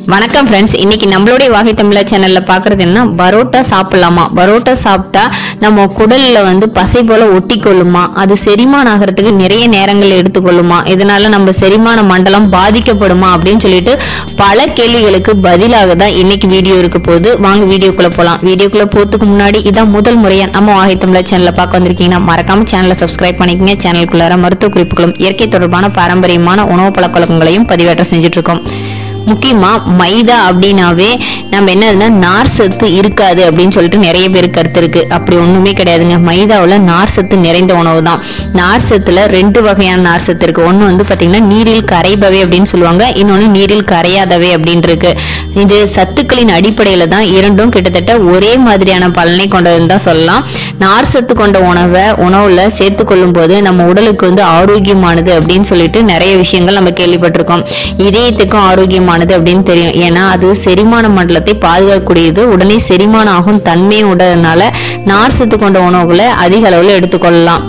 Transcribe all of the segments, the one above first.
வணக்கம் ஃப்ரெண்ட்ஸ் இன்னைக்கு நம்மளுடைய வாகை தமிழா சேனல்ல பாக்குறது என்ன பரோட்டா சாப்பிடலாமா பரோட்டா சாப்பிட்டா நம்ம குடல்ல வந்து பசை போல ஒட்டி கொள்ளுமா அது செரிமானம் ஆகிறதுக்கு நிறைய நேரங்கள் எடுத்துக்கொள்ளுமா இதனால நம்ம செரிமான மண்டலம் பாதிக்கப்படுமா அப்படின்னு சொல்லிட்டு பல கேள்விகளுக்கு பதிலாக தான் இன்னைக்கு வீடியோ இருக்க போகுது வாங்க வீடியோக்குள்ள போலாம் வீடியோக்குள்ள போறதுக்கு முன்னாடி இதான் முதல் முறையா நம்ம வாகை தமிழா சேனல்ல பார்க்க வந்திருக்கீங்கன்னா மறக்காம சேனலை சப்ஸ்கிரைப் பண்ணிக்கங்க சேனலுக்குள்ளார மருத்துவ குறிப்புகளும் இயற்கை தொடர்பான பாரம்பரியமான உணவு பழக்கவழக்கங்களையும் பதிவேற்றம் செஞ்சுட்டு இருக்கோம் முக்கியமா மைதா அப்படின்னாவே நம்ம என்னதுன்னா நார் சத்து இருக்காது அப்படின்னு சொல்லிட்டு நிறைய பேர் கருத்து இருக்கு அப்படி ஒண்ணுமே கிடையாதுங்க மைதாவுல நார் சத்து நிறைந்த உணவு தான் நார் சத்துல ரெண்டு வகையான நார் சத்து இருக்கு ஒண்ணு வந்து பாத்தீங்கன்னா நீரில் கரைபவை அப்படின்னு சொல்லுவாங்க இன்னொன்னு நீரில் கரையாதவை அப்படின்னு இருக்கு இது சத்துக்களின் அடிப்படையில தான் இரண்டும் கிட்டத்தட்ட ஒரே மாதிரியான பலனை கொண்டதுன்னு தான் சொல்லலாம் நார் சத்து கொண்ட உணவை உணவுல சேர்த்து கொள்ளும் போது நம்ம உடலுக்கு வந்து ஆரோக்கியமானது அப்படின்னு சொல்லிட்டு நிறைய விஷயங்கள் நம்ம கேள்விப்பட்டிருக்கோம் இதயத்துக்கும் ஆரோக்கியமானது அப்படின்னு தெரியும் ஏன்னா அது செரிமான மண்டலத்தை பாதுகாக்கக்கூடியது உடனே செரிமானம் ஆகும் தன்மையை உடனால நார் சத்து கொண்ட உணவுகளை அதிக அளவுல எடுத்துக்கொள்ளலாம்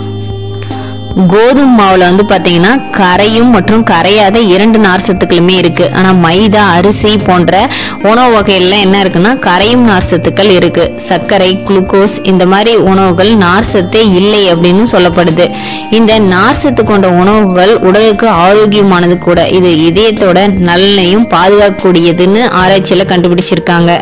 கோதுமை மாவுல வந்து பாத்தீங்கன்னா கரையும் மற்றும் கரையாத இரண்டு நார் சத்துக்களுமே இருக்கு ஆனா மைதா அரிசி போன்ற உணவு வகைகள்ல என்ன இருக்குன்னா கரையும் நார் சத்துக்கள் இருக்கு சர்க்கரை குளுக்கோஸ் இந்த மாதிரி உணவுகள் நார் சத்தே இல்லை அப்படின்னு சொல்லப்படுது இந்த நார் சத்து கொண்ட உணவுகள் உடலுக்கு ஆரோக்கியமானது கூட இது இதயத்தோட நலனையும் பாதுகாக்கக்கூடியதுன்னு ஆராய்ச்சியில கண்டுபிடிச்சிருக்காங்க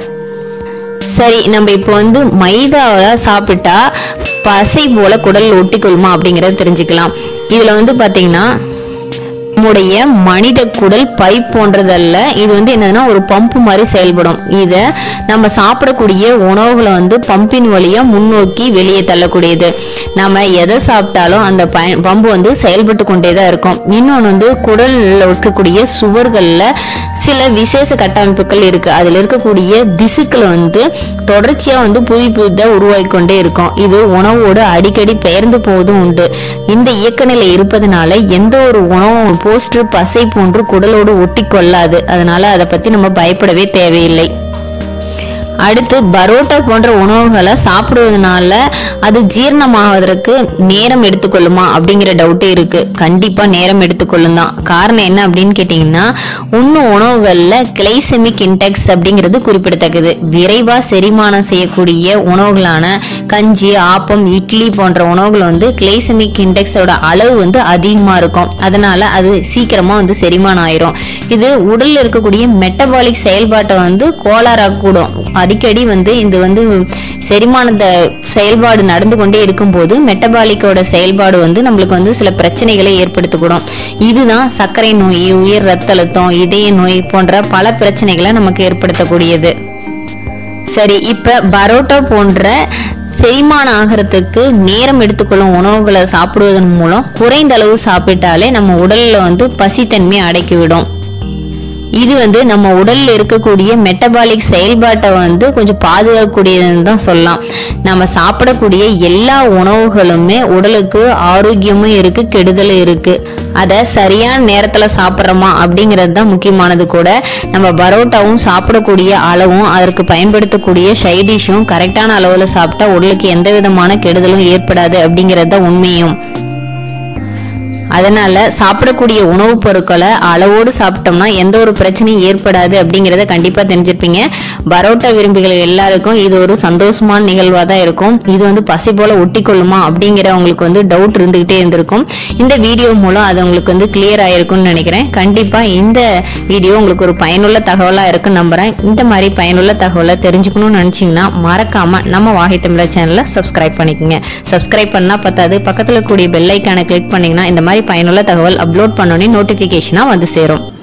சரி நம்ம இப்போ வந்து மைதாவை சாப்பிட்டா பசை போல குடல் ஒட்டிக்கொள்ளுமா அப்படிங்கறத தெரிஞ்சுக்கலாம் இதுல வந்து பாத்தீங்கன்னா நம்முடைய மனித குடல் பை போன்றதல்ல இது வந்து என்னதுன்னா ஒரு பம்பு மாதிரி செயல்படும் இத நம்ம சாப்பிடக்கூடிய உணவுகளை வந்து பம்பின் வழியா முன்னோக்கி வெளியே தள்ளக்கூடியது நம்ம எதை சாப்பிட்டாலும் அந்த ப- பம்பு வந்து செயல்பட்டு கொண்டே தான் இருக்கும் இன்னொன்று வந்து குடல்ல இருக்கக்கூடிய சுவர்கள்ல சில விசேஷ கட்டமைப்புகள் இருக்கு அதுல இருக்கக்கூடிய திசுக்கள் வந்து தொடர்ச்சியா வந்து புதி புதிதா உருவாகி கொண்டே இருக்கும் இது உணவோடு அடிக்கடி பெயர்ந்து போவதும் உண்டு இந்த இயக்க நிலை இருப்பதனால எந்த ஒரு உணவும் போஸ்டர் பசை போன்று குடலோடு ஒட்டி கொள்ளாது அதனால அதை பத்தி நம்ம பயப்படவே தேவையில்லை அடுத்து பரோட்டா போன்ற உணவுகளை சாப்பிடுவதனால அது ஜீரணமாவதற்கு நேரம் எடுத்துக்கொள்ளுமா அப்படிங்கிற டவுட்டே இருக்கு கண்டிப்பா நேரம் எடுத்துக்கொள்ளும் தான் காரணம் என்ன அப்படின்னு கேட்டிங்கன்னா உண்ணும் உணவுகள்ல கிளைசெமிக் இன்டெக்ஸ் அப்படிங்கிறது குறிப்பிடத்தக்கது விரைவா செரிமானம் செய்யக்கூடிய உணவுகளான கஞ்சி ஆப்பம் இட்லி போன்ற உணவுகள் வந்து கிளைசெமிக் இன்டெக்ஸோட அளவு வந்து அதிகமா இருக்கும் அதனால அது சீக்கிரமா வந்து செரிமானம் ஆயிரும் இது உடல்ல இருக்கக்கூடிய மெட்டபாலிக் செயல்பாட்டை வந்து கோளாறாக்கூடும் அடிக்கடி வந்து இது வந்து செரிமானத்த செயல்பாடு நடந்து கொண்டே இருக்கும்போது மெட்டபாலிக்கோட செயல்பாடு வந்து நம்மளுக்கு வந்து சில பிரச்சனைகளை ஏற்படுத்திக்கூடும் இதுதான் சர்க்கரை நோய் உயர் ரத்த அழுத்தம் இதய நோய் போன்ற பல பிரச்சனைகளை நமக்கு ஏற்படுத்தக்கூடியது சரி இப்ப பரோட்டா போன்ற செரிமானம் ஆகிறதுக்கு நேரம் எடுத்துக்கொள்ளும் உணவுகளை சாப்பிடுவதன் மூலம் குறைந்த அளவு சாப்பிட்டாலே நம்ம உடல்ல வந்து பசித்தன்மை அடக்கிவிடும் இது வந்து நம்ம உடல்ல இருக்கக்கூடிய மெட்டபாலிக் செயல்பாட்டை வந்து கொஞ்சம் பாதுகாக்கக்கூடியதுன்னு தான் சொல்லலாம் நம்ம சாப்பிடக்கூடிய எல்லா உணவுகளுமே உடலுக்கு ஆரோக்கியமும் இருக்கு கெடுதலும் இருக்கு அதை சரியான நேரத்துல சாப்பிட்றோமா அப்படிங்கிறது தான் முக்கியமானது கூட நம்ம பரோட்டாவும் சாப்பிடக்கூடிய அளவும் அதற்கு பயன்படுத்தக்கூடிய சைடிஷும் கரெக்டான அளவுல சாப்பிட்டா உடலுக்கு எந்த விதமான கெடுதலும் ஏற்படாது அப்படிங்கிறது தான் உண்மையும் அதனால சாப்பிடக்கூடிய உணவுப் பொருட்களை அளவோடு சாப்பிட்டோம்னா எந்த ஒரு பிரச்சனையும் ஏற்படாது அப்படிங்கிறத கண்டிப்பா தெரிஞ்சிருப்பீங்க பரோட்டா விரும்பிகள் எல்லாருக்கும் இது ஒரு சந்தோஷமான நிகழ்வா தான் இருக்கும் இது வந்து பசி போல ஒட்டி கொள்ளுமா அப்படிங்கிற உங்களுக்கு வந்து டவுட் இருந்துகிட்டே இருந்திருக்கும் இந்த வீடியோ மூலம் அது உங்களுக்கு வந்து கிளியர் ஆயிருக்கும்னு நினைக்கிறேன் கண்டிப்பா இந்த வீடியோ உங்களுக்கு ஒரு பயனுள்ள தகவலா இருக்குன்னு நம்புறேன் இந்த மாதிரி பயனுள்ள தகவலை தெரிஞ்சுக்கணும்னு நினைச்சீங்கன்னா மறக்காம நம்ம வாகை தமிழர் சேனலை சப்ஸ்கிரைப் பண்ணிக்கோங்க சப்ஸ்கிரைப் பண்ணா பத்தாது பக்கத்துல கூடிய பெல் ஐக்கானை கிளிக் பண்ணீங்கன்னா இந்த மாதிரி பயனுள்ள தகவல் அப்லோட் பண்ணோன்னே நோட்டிபிகேஷனா வந்து சேரும்